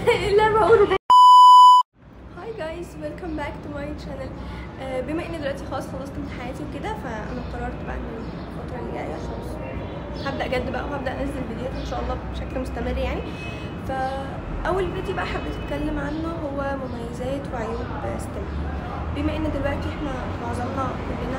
اللي انا بقوله هاي جايز ويلكم باك تو ماي شانل بما اني دلوقتي خلاص خلصت امتحاناتي وكده فانا قررت بقى ان الفتره اللي جايه خلاص هبدا جد بقى وهبدا انزل فيديوهات ان شاء الله بشكل مستمر يعني فاول فيديو بقى حبيت اتكلم عنه هو مميزات وعيوب ستيم بما ان دلوقتي احنا معظمنا كلنا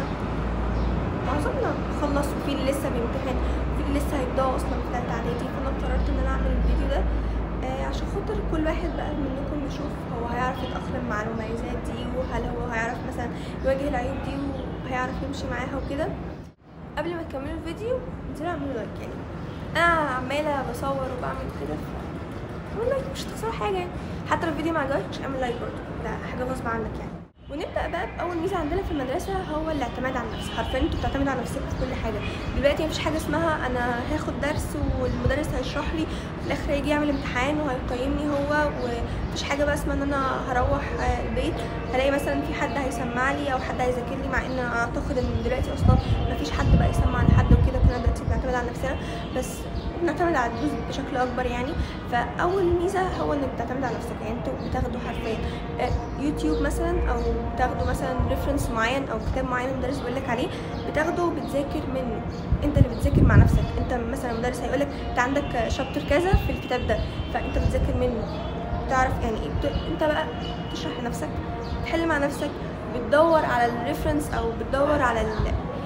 معظمنا خلص وفي اللي لسه بيمتحن وفي اللي لسه هيبداوا اصلا في ثالثه اعدادي فانا قررت ان انا اعمل الفيديو ده آه عشان خاطر كل واحد بقى منكم يشوف هو هيعرف يتأقلم مع المميزات دي وهل هو هيعرف مثلا يواجه العيوب دي وهيعرف يمشي معاها وكده قبل ما تكملوا الفيديو انزلوا اعملوا لايك يعني انا عماله بصور وبعمل كده ف اعمل لايك مش هتخسروا حاجه يعني حتى لو الفيديو ما عجبكش اعمل لايك برضه ده حاجه غصب عنك يعني ونبدا بقى باول ميزه عندنا في المدرسه هو الاعتماد على النفس حرفيا انتوا بتعتمدوا على نفسك في كل حاجه دلوقتي مفيش حاجه اسمها انا هاخد درس والمدرس هيشرح لي في الاخر هيجي يعمل امتحان وهيقيمني هو ومفيش حاجه بقى اسمها ان انا هروح البيت هلاقي مثلا في حد هيسمع لي او حد هيذاكر لي مع ان اعتقد ان دلوقتي اصلا مفيش حد بقى يسمع لحد وكده كلنا دلوقتي بنعتمد على نفسنا بس بنعتمد على الدروس بشكل اكبر يعني فاول ميزه هو انك بتعتمد على نفسك يعني انتوا بتاخدوا حرفيا يوتيوب مثلا او بتاخدوا مثلا ريفرنس معين او كتاب معين المدرس بيقول لك عليه بتاخده وبتذاكر منه انت اللي بتذاكر مع نفسك انت مثلا المدرس هيقول لك انت عندك شابتر كذا في الكتاب ده فانت بتذاكر منه تعرف يعني ايه بت... انت بقى تشرح لنفسك تحل مع نفسك بتدور على الريفرنس او بتدور على ال...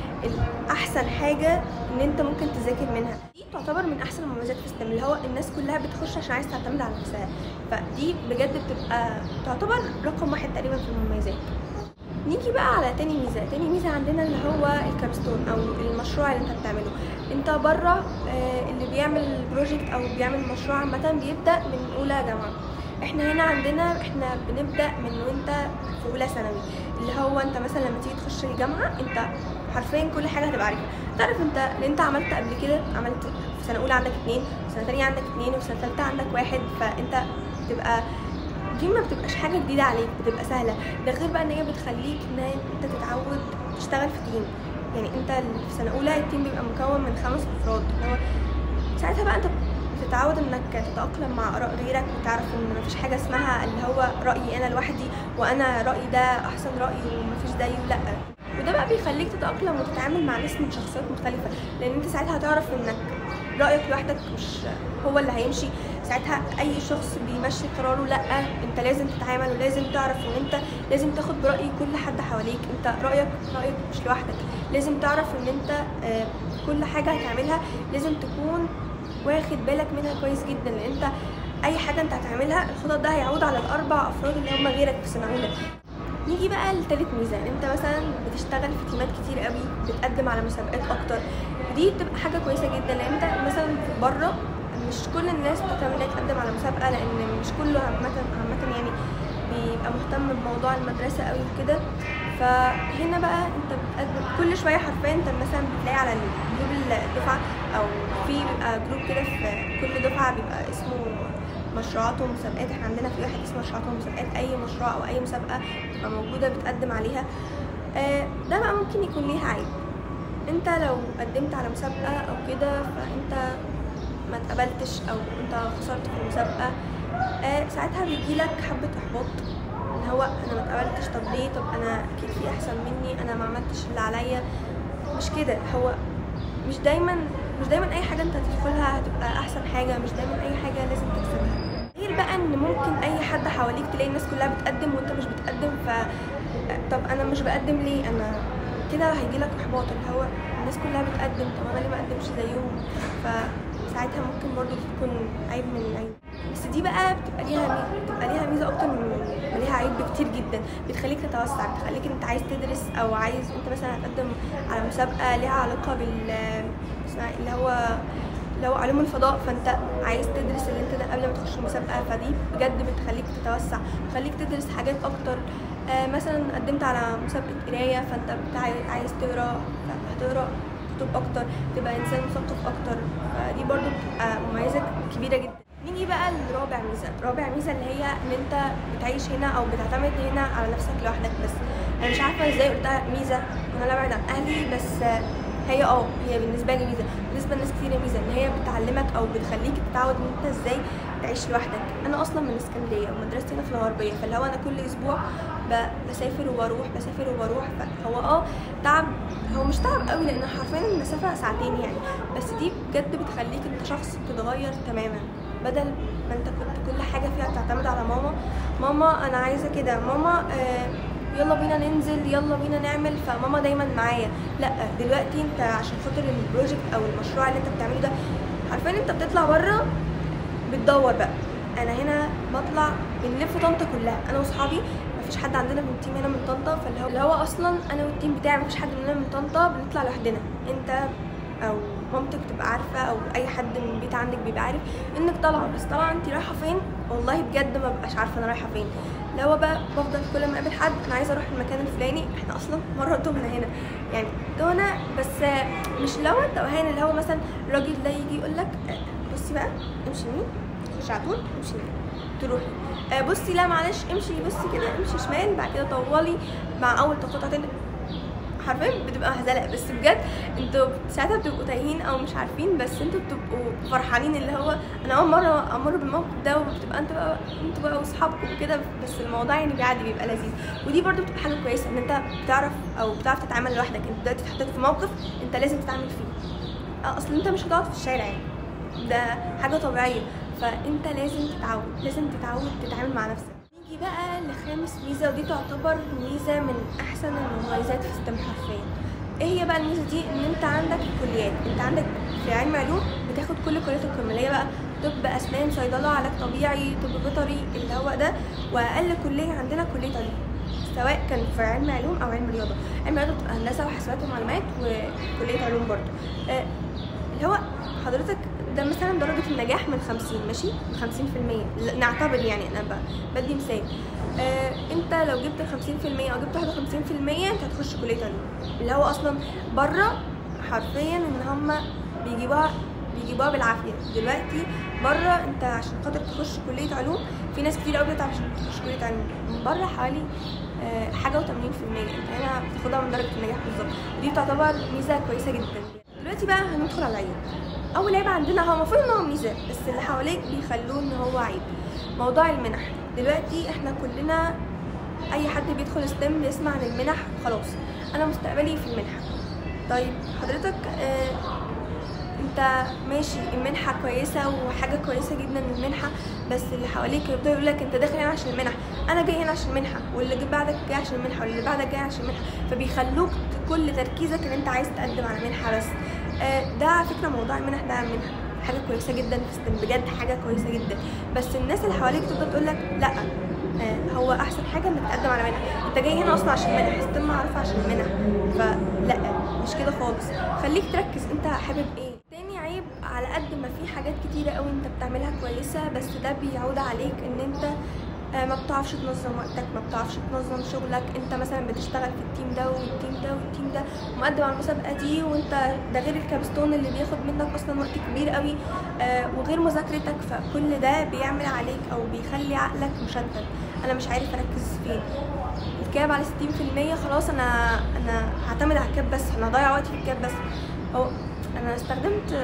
الاحسن حاجه ان انت ممكن تذاكر منها دي تعتبر من احسن المميزات في ستيم اللي هو الناس كلها بتخش عشان عايز تعتمد على نفسها فدي بجد بتبقى تعتبر رقم واحد تقريبا في المميزات نيجي بقى على تاني ميزه تاني ميزه عندنا اللي هو الكابستون او المشروع اللي انت بتعمله انت بره اللي بيعمل بروجكت او بيعمل مشروع عامه بيبدا من اولى جامعه احنا هنا عندنا احنا بنبدا من وانت في اولى ثانوي اللي هو انت مثلا لما تيجي تخش الجامعه انت حرفيا كل حاجه هتبقى عارفها تعرف انت اللي انت عملت قبل كده عملت في سنه اولى عندك اتنين في سنه تانية عندك اتنين وفي سنه تالتة عندك واحد فانت بتبقى دي ما بتبقاش حاجه جديده عليك بتبقى سهله ده غير بقى ان هي بتخليك ان انت تتعود تشتغل في تيم يعني انت في سنه اولى التيم بيبقى مكون من خمس افراد اللي هو ساعتها بقى انت تتعود انك تتاقلم مع اراء غيرك وتعرف ان مفيش حاجه اسمها اللي هو رايي انا لوحدي وانا رايي ده احسن راي ومفيش زيه لا وده بقى بيخليك تتاقلم وتتعامل مع ناس من شخصيات مختلفه لان انت ساعتها هتعرف انك رايك لوحدك مش هو اللي هيمشي ساعتها اي شخص بيمشي قراره لا انت لازم تتعامل ولازم تعرف ان انت لازم تاخد براي كل حد حواليك انت رايك رايك مش لوحدك لازم تعرف ان انت كل حاجه هتعملها لازم تكون واخد بالك منها كويس جدا لان انت اي حاجه انت هتعملها الخطط ده هيعود على الاربع افراد اللي هم غيرك في سنه اولى نيجي بقى لتالت ميزه انت مثلا بتشتغل في تيمات كتير قوي بتقدم على مسابقات اكتر دي بتبقى حاجه كويسه جدا لان انت مثلا بره مش كل الناس بتعمل تقدم على مسابقه لان مش كله عامه عامه يعني بيبقى مهتم بموضوع المدرسه قوي وكده فهنا بقى انت بتقدم كل شويه حرفيا انت مثلا بتلاقي على جروب الدفعه او في بيبقى جروب كده في كل دفعه بيبقى اسمه مشروعات ومسابقات احنا عندنا في واحد اسمه مشروعات ومسابقات اي مشروع او اي مسابقه تبقى موجوده بتقدم عليها آه ده بقى ممكن يكون ليها عيب انت لو قدمت على مسابقه او كده فانت ما اتقبلتش او انت خسرت في المسابقه آه ساعتها بيجيلك حبه احباط ان هو انا ما اتقبلتش طب ليه طب انا اكيد في احسن مني انا ما عملتش اللي عليا مش كده هو مش دايما مش دايما اي حاجه انت هتدخلها هتبقى احسن حاجه مش دايما اي حاجه لازم تكسبها غير بقى ان ممكن اي حد حواليك تلاقي الناس كلها بتقدم وانت مش بتقدم ف طب انا مش بقدم ليه انا كده هيجيلك احباط اللي هو الناس كلها بتقدم طب انا ليه ما اقدمش زيهم فساعتها ممكن برضو تكون عيب من العيب بس دي بقى بتبقى ليها بتبقى ليها ميزه اكتر من ما ليها عيب بكتير جدا بتخليك تتوسع بتخليك انت عايز تدرس او عايز انت مثلا هتقدم على مسابقه ليها علاقه بال اسمها اللي هو لو علوم الفضاء فانت عايز تدرس اللي انت ده قبل ما تخش المسابقه فدي بجد بتخليك تتوسع بتخليك تدرس حاجات اكتر آه مثلا قدمت على مسابقه قرايه فانت عايز تقرا هتقرا كتب اكتر تبقى انسان مثقف اكتر فدي برضو بتبقى مميزات كبيره جدا نيجي بقى لرابع ميزه رابع ميزه اللي هي ان انت بتعيش هنا او بتعتمد هنا على نفسك لوحدك بس انا مش عارفه ازاي قلتها ميزه ان انا ابعد عن اهلي بس هي اه هي بالنسبه لي ميزه بالنسبه لناس كتير ميزه ان هي بتعلمك او بتخليك تتعود ان انت ازاي تعيش لوحدك انا اصلا من اسكندريه ومدرستي هنا في الغربيه فاللي هو انا كل اسبوع ب- بسافر وبروح بسافر وبروح فهو اه تعب هو مش تعب قوي لان حرفيا المسافه ساعتين يعني بس دي بجد بتخليك انت شخص تتغير تماما بدل ما انت كنت كل حاجه فيها بتعتمد على ماما ماما انا عايزه كده ماما آه يلا بينا ننزل يلا بينا نعمل فماما دايما معايا لا دلوقتي انت عشان خاطر البروجكت او المشروع اللي انت بتعمله ده عارفين انت بتطلع بره بتدور بقى انا هنا بطلع بنلف طنطا كلها انا واصحابي مفيش حد عندنا من التيم هنا من طنطا فاللي هو اللي هو اصلا انا والتيم بتاعي مفيش حد مننا من طنطا بنطلع لوحدنا انت او مامتك تبقى عارفه او اي حد من البيت عندك بيبقى عارف انك طالعه بس طالعه انت رايحه فين والله بجد ما ببقاش عارفه انا رايحه فين اللي هو بقى بفضل كل ما اقابل حد انا عايزه اروح المكان الفلاني احنا اصلا مره تهنا هنا يعني تهنا بس آه، مش اللي هو التوهان اللي هو مثلا الراجل ده يجي يقول لك آه، بصي بقى امشي يمين خش على طول امشي يمين تروحي آه، بصي لا معلش امشي بصي كده امشي شمال بعد كده طولي مع اول تقاطعتين حرفيا بتبقى هزلة بس بجد انتوا ساعتها بتبقوا تايهين او مش عارفين بس انتوا بتبقوا فرحانين اللي هو انا اول مره امر بالموقف ده وبتبقى انتوا بقى انتوا بقى واصحابكم وكده بس الموضوع يعني بيعدي بيبقى لذيذ ودي برضو بتبقى حاجه كويسه ان انت بتعرف او بتعرف تتعامل لوحدك انت دلوقتي اتحطيت في موقف انت لازم تتعامل فيه اه، اصل انت مش هتقعد في الشارع يعني ده حاجه طبيعيه فانت لازم تتعود لازم تتعود تتعامل مع نفسك نيجي بقى لخامس ميزه ودي تعتبر ميزه من احسن المميزات في ستيم حرفيا ايه هي بقى الميزه دي ان انت عندك كليات انت عندك في علم علوم بتاخد كل كليات القمه اللي هي بقى طب اسنان صيدله علاج طبيعي طب بيطري اللي هو ده واقل كليه عندنا كليه علوم سواء كان في علم علوم او علم رياضه علم رياضه بتبقى هندسه وحاسبات ومعلومات وكليه علوم برضه آه، اللي هو حضرتك ده مثلا درجة النجاح من 50 ماشي من 50 في المية نعتبر يعني أنا ب- بدي مثال آه انت لو جبت 50 في المية او جبت 51 في المية انت هتخش كلية علوم اللي هو اصلا بره حرفيا ان هما بيجيبوها بيجيبوها بالعافية دلوقتي بره انت عشان خاطر تخش كلية علوم في ناس كتير قوي بتتعب عشان تخش كلية علوم من بره حوالي آه، حاجة و80% انت هنا بتاخدها من درجة النجاح بالظبط ودي تعتبر ميزة كويسة جدا دلوقتي بقى هندخل على العيب اول عيب عندنا هو المفروض ان هو ميزه بس اللي حواليك بيخلوه ان هو عيب موضوع المنح دلوقتي احنا كلنا اي حد بيدخل ستيم بيسمع عن المنح خلاص انا مستقبلي في المنحه طيب حضرتك آه انت ماشي المنحة كويسة وحاجة كويسة جدا المنحة بس اللي حواليك يبدأوا يقول لك انت داخل هنا عشان المنحة انا جاي هنا عشان المنحة واللي جاي بعدك جاي عشان المنحة واللي بعدك جاي عشان المنحة فبيخلوك ت- كل تركيزك ان انت عايز تقدم على منحة بس آه، ده على فكرة موضوع المنح ده منحة حاجة كويسة جدا في ستيم بجد حاجة كويسة جدا بس الناس اللي حواليك تفضل تقول لك لا آه، هو احسن حاجه انك تقدم على منح انت جاي هنا اصلا عشان منح ستيم معروفه عشان منح فلا مش كده خالص خليك تركز انت حابب ايه تاني عيب على قد ما في حاجات كتيره قوي انت بتعملها كويسه بس ده بيعود عليك ان انت آه، ما بتعرفش تنظم وقتك ما بتعرفش تنظم شغلك انت مثلا بتشتغل في التيم ده والتيم ده والتيم ده مقدم على المسابقه دي وانت ده غير الكابستون اللي بياخد منك اصلا وقت كبير قوي آه، وغير مذاكرتك فكل ده بيعمل عليك او بيخلي عقلك مشتت انا مش عارف اركز فين الكاب على 60% خلاص انا انا هعتمد على الكاب بس انا هضيع وقتي في الكاب بس او انا استخدمت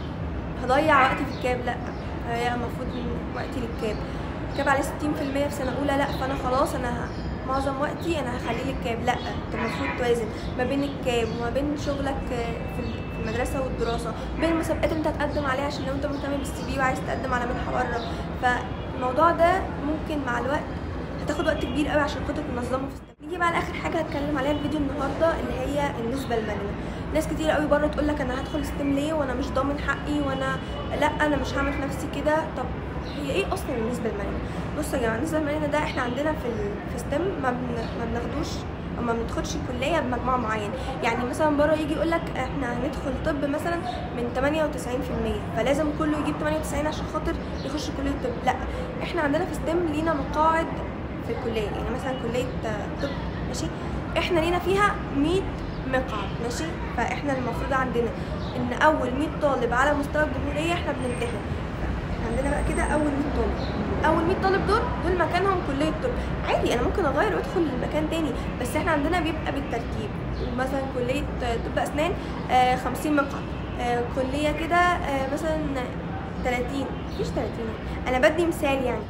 هضيع وقتي في الكاب لا هي المفروض إن وقتي للكاب الكاب على 60% في سنه اولى لا فانا خلاص انا ه- معظم وقتي انا هخليه للكاب لا انت المفروض توازن ما بين الكاب وما بين شغلك في في المدرسه والدراسه بين المسابقات اللي انت هتقدم عليها عشان لو انت مهتم بالسي في وعايز تقدم على منحه بره فالموضوع ده ممكن مع الوقت هتاخد وقت كبير قوي عشان خاطر تنظمه في ستيب نيجي بقى لاخر حاجه هتكلم عليها الفيديو النهارده اللي هي النسبه الماليه ناس كتير قوي بره تقول لك انا هدخل ستيم ليه وانا مش ضامن حقي وانا لا انا مش هعمل في نفسي كده طب هي ايه اصلا النسبه الماليه بصوا يا جماعه النسبه الماليه ده احنا عندنا في ال... في ستيم ما, بن... ما بناخدوش او ما بندخلش الكليه بمجموع معين يعني مثلا بره يجي يقول لك احنا هندخل طب مثلا من 98% فلازم كله يجيب 98 عشان خاطر يخش كليه طب لا احنا عندنا في ستيم لينا مقاعد في الكليه يعني مثلا كليه طب ماشي احنا لينا فيها 100 مقعد ماشي فاحنا المفروض عندنا ان اول 100 طالب على مستوى الجمهوريه احنا بنمتحن احنا عندنا بقى كده اول 100 طالب اول 100 طالب دول دول مكانهم كليه طب عادي انا ممكن اغير وادخل لمكان تاني بس احنا عندنا بيبقى بالترتيب مثلا كليه طب اسنان آه 50 مقعد آه كليه كده آه مثلا 30 مفيش 30 انا بدي مثال يعني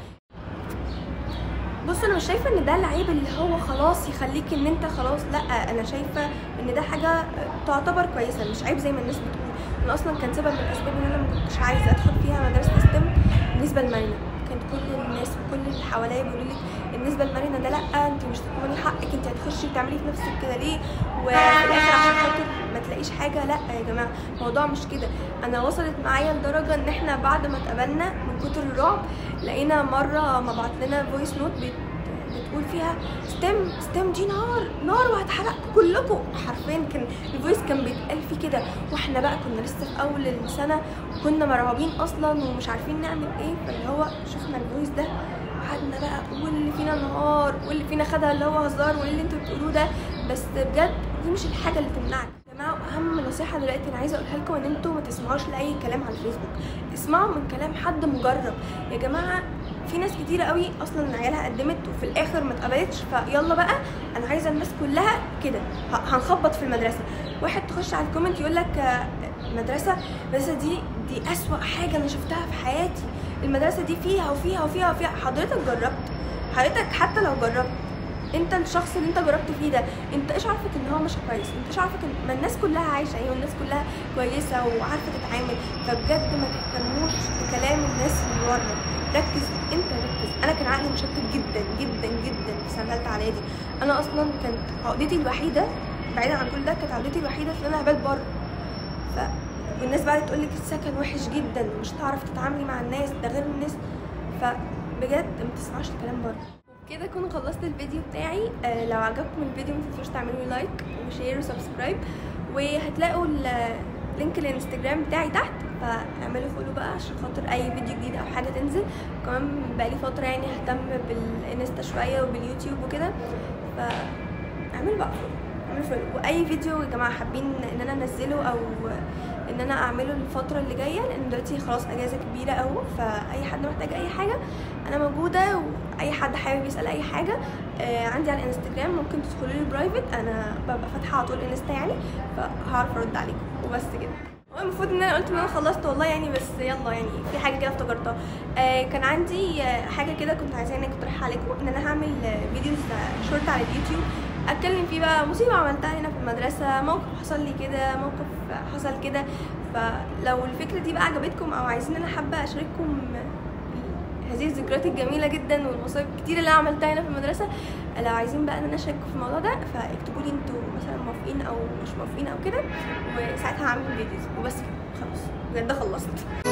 بص انا مش شايفه ان ده العيب اللي هو خلاص يخليك ان انت خلاص لا انا شايفه ان ده حاجه تعتبر كويسه مش عيب زي ما الناس بتقول انا اصلا كان سبب من الاسباب ان انا ما كنتش عايزه ادخل فيها مدرسه ستيم بالنسبه لمارينا كانت كل الناس وكل اللي حواليا بيقولوا لي بالنسبه لمارينا ده لا انت مش تضمني حقك انت هتخشي وتعملي في نفسك كده ليه وفي الاخر عشان خاطر ما تلاقيش حاجه لا يا جماعه الموضوع مش كده انا وصلت معايا لدرجه ان احنا بعد ما اتقابلنا من كتر الرعب لقينا مره مبعت لنا فويس نوت بتقول فيها ستيم ستيم دي نار نار وهتحرقكم كلكم حرفيا كان الفويس كان بيتقال فيه كده واحنا بقى كنا لسه في اول السنه وكنا مرعوبين اصلا ومش عارفين نعمل ايه فاللي هو شفنا الفويس ده قعدنا بقى واللي فينا نهار واللي فينا خدها اللي هو هزار واللي انتوا بتقولوه ده بس بجد دي مش الحاجه اللي تمنعك يا جماعه اهم نصيحه دلوقتي انا عايزه اقولها لكم ان انتوا ما تسمعوش لاي كلام على الفيسبوك اسمعوا من كلام حد مجرب يا جماعه في ناس كتيرة قوي اصلا عيالها قدمت وفي الاخر ما اتقبلتش فيلا بقى انا عايزه الناس كلها كده هنخبط في المدرسه واحد تخش على الكومنت يقول لك مدرسه المدرسه دي دي اسوا حاجه انا شفتها في حياتي المدرسه دي فيها وفيها وفيها وفيها حضرتك جربت حضرتك حتى لو جربت انت الشخص اللي انت جربت فيه ده انت ايش عارفك ان هو مش كويس انت ايش عارفك ان ما الناس كلها عايشه ايه والناس كلها كويسه وعارفه تتعامل فبجد ما تهتموش بكلام الناس اللي بره ركز انت ركز انا كان عقلي مشتت جدا جدا جدا في سنه ثالثه اعدادي انا اصلا كانت عقدتي الوحيده بعيدا عن كل ده كانت عقدتي الوحيده في ان انا هبات بره ف والناس بقى تقول لك السكن وحش جدا ومش هتعرفي تتعاملي مع الناس ده غير الناس فبجد ما تسمعوش الكلام بره كده اكون خلصت الفيديو بتاعي آه لو عجبكم الفيديو ما تنسوش تعملوا لي لايك وشير وسبسكرايب وهتلاقوا لينك الانستجرام بتاعي تحت فاعملوا فولو بقى عشان خاطر اي فيديو جديد او حاجه تنزل كمان بقالي فتره يعني اهتم بالانستا شويه وباليوتيوب وكده فاعملوا بقى فولو اعملوا فولو واي فيديو يا جماعه حابين ان انا انزله او ان انا اعمله الفتره اللي جايه لان دلوقتي خلاص اجازه كبيره اهو فاي حد محتاج اي حاجه انا موجوده واي حد حابب يسال اي حاجه آه عندي على الانستجرام ممكن تدخلوا لي برايفت انا ببقى فاتحه على طول انستا يعني فهعرف ارد عليكم وبس كده هو المفروض ان انا قلت ان انا خلصت والله يعني بس يلا يعني في حاجه كده افتكرتها آه كان عندي آه حاجه كده كنت عايزه اني اقترحها عليكم ان انا هعمل آه فيديوز شورت على اليوتيوب اتكلم فيه بقى مصيبه عملتها هنا في المدرسه موقف حصل لي كده موقف حصل كده فلو الفكره دي بقى عجبتكم او عايزين انا حابه اشارككم هذه الذكريات الجميله جدا والمصايب الكتير اللي انا عملتها هنا في المدرسه لو عايزين بقى ان انا اشارككم في الموضوع ده فاكتبوا لي انتوا مثلا موافقين او مش موافقين او كده وساعتها هعمل فيديوز وبس كده خلاص بجد خلصت